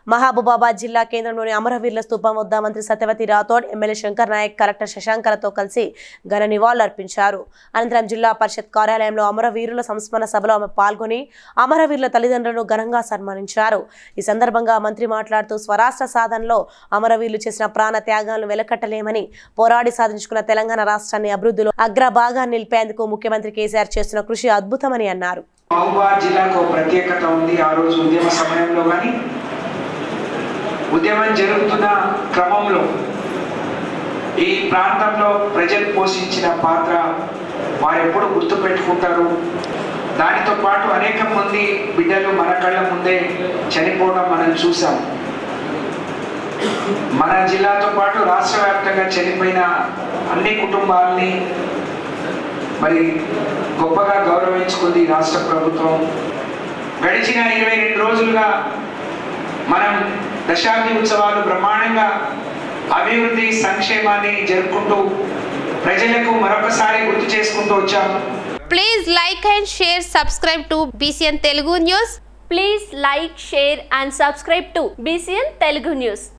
మహబూబాబాద్ జిల్లా కేంద్రంలోని అమరవీరుల స్థూపం వద్ద మంత్రి సత్యవతి రాథోడ్ ఎమ్మెల్యే శంకర్ నాయక్ కలెక్టర్ శశాంకలతో కలిసి ఘన నివాళులర్పించారు అనంతరం జిల్లా పరిషత్ కార్యాలయంలో అమరవీరుల సంస్మరణ సభలో ఆమె పాల్గొని అమరవీరుల తల్లిదండ్రులను ఘనంగా సన్మానించారు ఈ సందర్భంగా మంత్రి మాట్లాడుతూ స్వరాష్ట్ర సాధనలో అమరవీరులు చేసిన ప్రాణ త్యాగాలను వెలకట్టలేమని పోరాడి సాధించుకున్న తెలంగాణ రాష్ట్రాన్ని అభివృద్ధిలో అగ్రభాగాన్ని నిలిపేందుకు ముఖ్యమంత్రి కేసీఆర్ చేస్తున్న కృషి అద్భుతమని అన్నారు మహబూబాద్ జిల్లాకు ఒక ప్రత్యేకత ఉంది ఆ రోజు ఉద్యమ సమయంలో కానీ ఉద్యమం జరుగుతున్న క్రమంలో ఈ ప్రాంతంలో ప్రజలు పోషించిన పాత్ర వారు ఎప్పుడు గుర్తు పెట్టుకుంటారు దానితో పాటు అనేక మంది బిడ్డలు మన కళ్ళ ముందే చనిపోవడం మనం చూసాం మన జిల్లాతో పాటు రాష్ట్ర వ్యాప్తంగా చనిపోయిన అన్ని కుటుంబాలని మరి గొప్పగా గౌరవించుకుంది ఈ రాష్ట్ర ప్రభుత్వం గడిచిన ఇరవై రెండు రోజులుగా మనం దశాబ్ది ఉత్సవాలు బ్రహ్మాండంగా అభివృద్ధి సంక్షేమాన్ని జరుపుకుంటూ ప్రజలకు మరొకసారి గుర్తు చేసుకుంటూ వచ్చాం Please like and share, subscribe to BCN Telugu News. Please like, share and subscribe to BCN Telugu News.